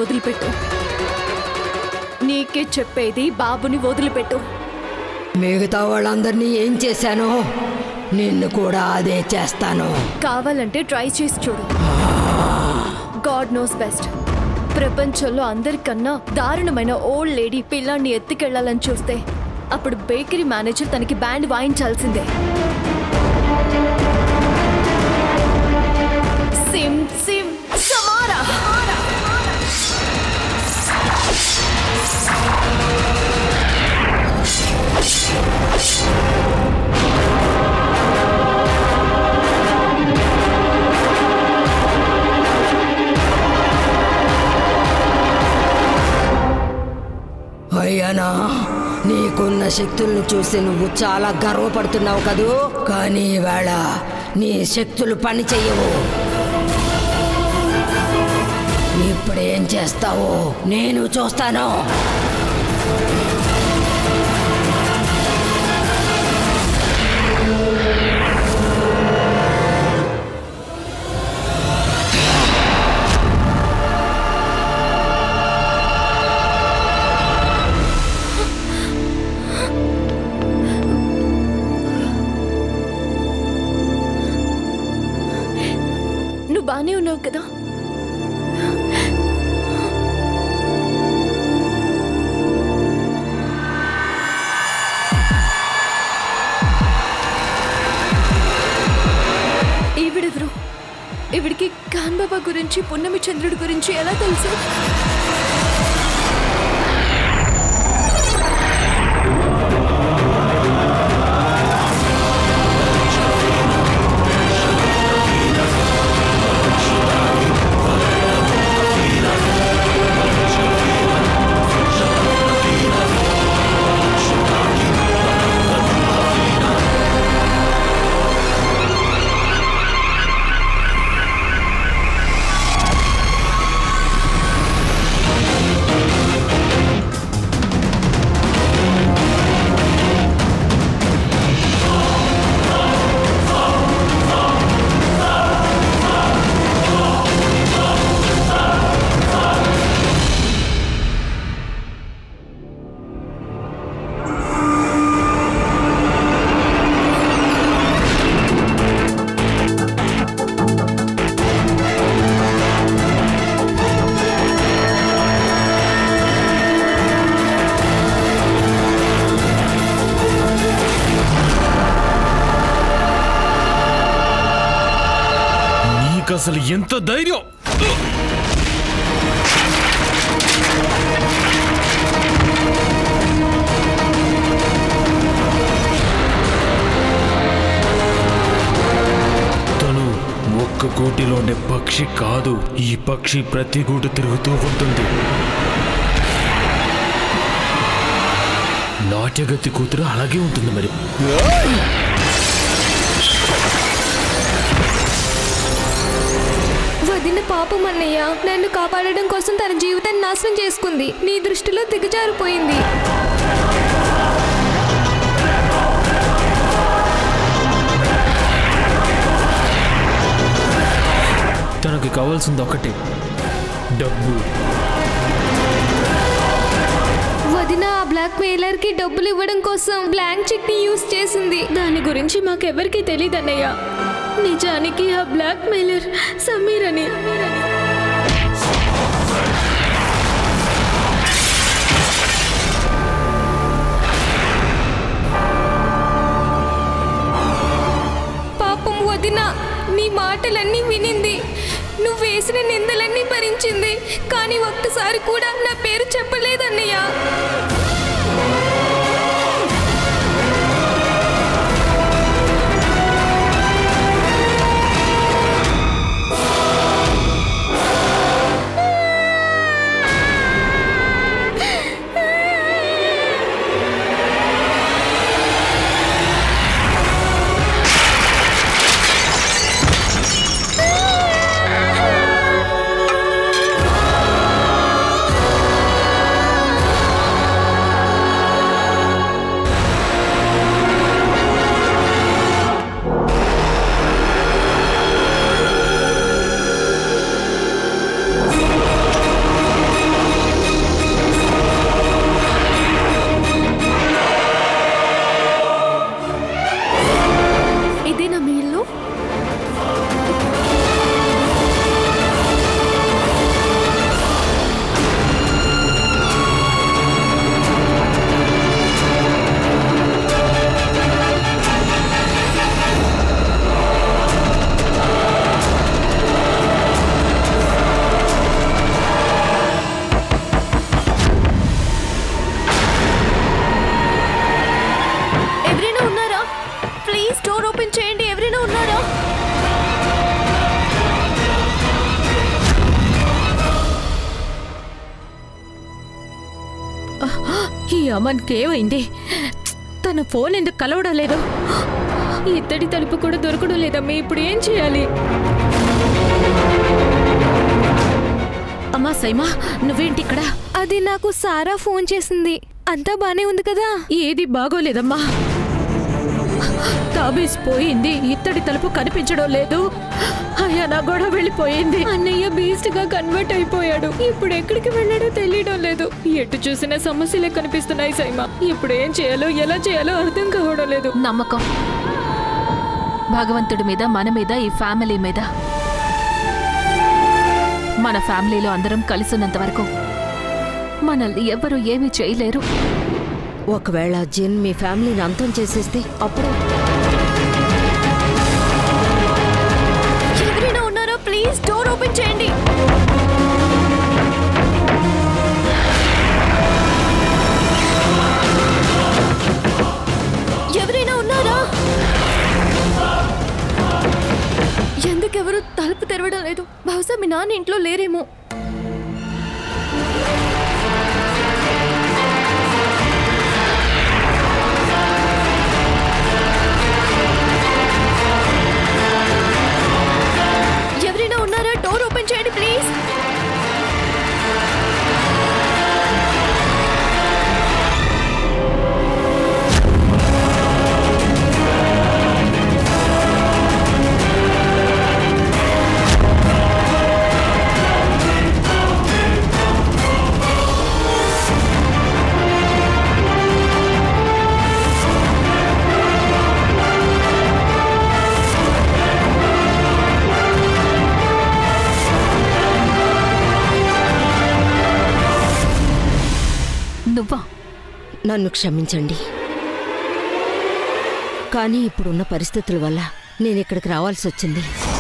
వదిలిపెట్టు నీకే చెప్పేది బాబుని వదిలిపెట్టు మిగతా వాళ్ళందరినీ ఏం చేశానో నిన్ను కూడా అదే చేస్తాను కావాలంటే ట్రై చేసి చూడు గాడ్ నోస్ బెస్ట్ ప్రపంచంలో అందరికన్నా దారుణమైన ఓల్డ్ లేడీ పిల్లాన్ని ఎత్తుకెళ్లాలని చూస్తే అప్పుడు బేకరీ మేనేజర్ తనకి బ్యాండ్ వాయించాల్సిందే సిమ్ సిమ్ సమారా అయ్యానా నీకున్న శక్తులను చూసి నువ్వు చాలా గర్వపడుతున్నావు కదూ కానీ ఈవేళ నీ శక్తులు పని చెయ్యవు ఇప్పుడేం చేస్తావో నేను చూస్తాను నువ్వు బానే ఉన్నావు కదా ఈవిడెవరు ఈవిడికి కాన్బాబా గురించి పున్నమి చంద్రుడి గురించి ఎలా తెలుసు నీకు అసలు ఎంత ధైర్యం తను ఒక్క గూటిలో ఉండే పక్షి కాదు ఈ పక్షి ప్రతి గూడు తిరుగుతూ ఉంటుంది నాట్యగతి కూతురు అలాగే ఉంటుంది మరి వదిన పాపం అన్నయ్య నన్ను కాపాడడం కోసం తన జీవితాన్ని నాశనం చేసుకుంది నీ దృష్టిలో దిగజారిపోయింది తనకి కావాల్సింది ఒకటే డబ్బు వదిన ఆ బ్లాక్ మెయిలర్ కి డబ్బులు ఇవ్వడం కోసం బ్లాంక్ చెక్ ని యూస్ చేసింది దాని గురించి మాకెవరికి తెలియదు అన్నయ్య నిజానికి ఆ బ్లాక్ మెయిలర్ సమీర్ అని పాపం వదిన నీ మాటలన్నీ వినింది నువ్వు వేసిన నిందలన్నీ భరించింది కానీ ఒక్కసారి కూడా నా పేరు చెప్పలేదన్నయ్య ఈ అమన్కి ఏమైంది తన ఫోన్ ఎందుకు కలవడం లేదు ఇత్తడి తలుపు కూడా దొరకడం లేదమ్మా ఇప్పుడు ఏం చేయాలి అమ్మా సైమా నువ్వేంటి ఇక్కడ అది నాకు సారా ఫోన్ చేసింది అంతా బానే ఉంది కదా ఏది బాగోలేదమ్మా తాబీస్ పోయింది ఇత్తడి తలుపు కనిపించడం లేదు అయ్యా నా గొడవ వెళ్ళిపోయింది అన్నయ్య బీస్ట్ గా కన్వర్ట్ అయిపోయాడు ఇప్పుడు ఎక్కడికి వెళ్ళాడో తెలియడం లేదు ఎటు చూసినా సమస్యలే కనిపిస్తున్నాయి సైమా ఇప్పుడు ఏం చేయాలో ఎలా చేయాలో అర్థం కావడం లేదు నమ్మకం భగవంతుడి మీద మన మీద ఈ ఫ్యామిలీ మీద మన ఫ్యామిలీలో అందరం కలిసినంత వరకు మనల్ని ఎవ్వరూ ఏమీ చేయలేరు ఒకవేళ జిన్ మీ ఫ్యామిలీని అంతం చేసేస్తే అప్పుడు ఎవరైనా ఉన్నారా ప్లీజ్ డోర్ ఓపెన్ చేయండి ఎవరైనా ఉన్నారా ఎందుకెవరు తలుపు తెరవడం లేదు బహుశా మీ నాన్న ఇంట్లో లేరేమో ఎవరైనా ఉన్నారా డోర్ ఓపెన్ చేయండి ప్లీజ్ నువ్వా నన్ను క్షమించండి కానీ ఇప్పుడున్న పరిస్థితుల వల్ల నేను ఇక్కడికి రావాల్సి వచ్చింది